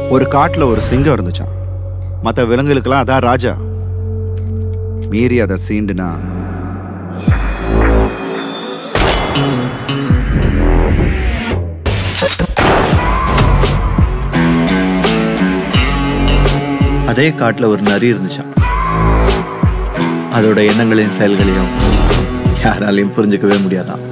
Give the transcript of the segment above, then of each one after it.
ஒரு காட்டுல ஒரு சிங்கம் இருந்துச்சாம் மற்ற விலங்குகளுக்கெல்லாம் அதான் ராஜா மீறி அதை சீண்டுனா அதே காட்டுல ஒரு நரி இருந்துச்சாம் அதோட எண்ணங்களையும் செயல்களையும் யாராலையும் புரிஞ்சுக்கவே முடியாதாம்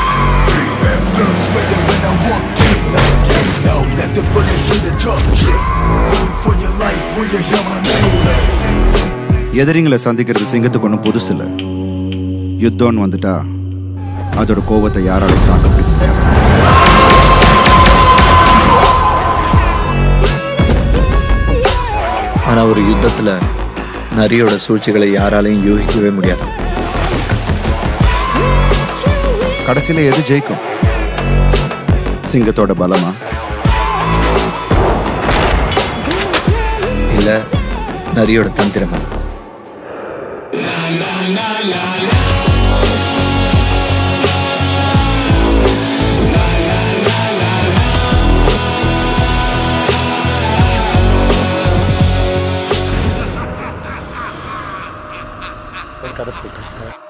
எதிரிங்களை சந்திக்கிறது சிங்கத்துக்கு ஒன்றும் புதுசு இல்லை யுத்தம்னு வந்துட்டா அதோட கோபத்தை யாராலையும் தாக்க பிடிக்க முடியாது ஆனா ஒரு யுத்தத்துல நரியோட சூழ்ச்சிகளை யாராலையும் யூகிக்கவே முடியாதாம் கடைசியில எது ஜெயிக்கும் சிங்கத்தோட பலமா இல்ல நரியோட தந்திரமா ஒரு கதை சொல்லிட்டேன் சார்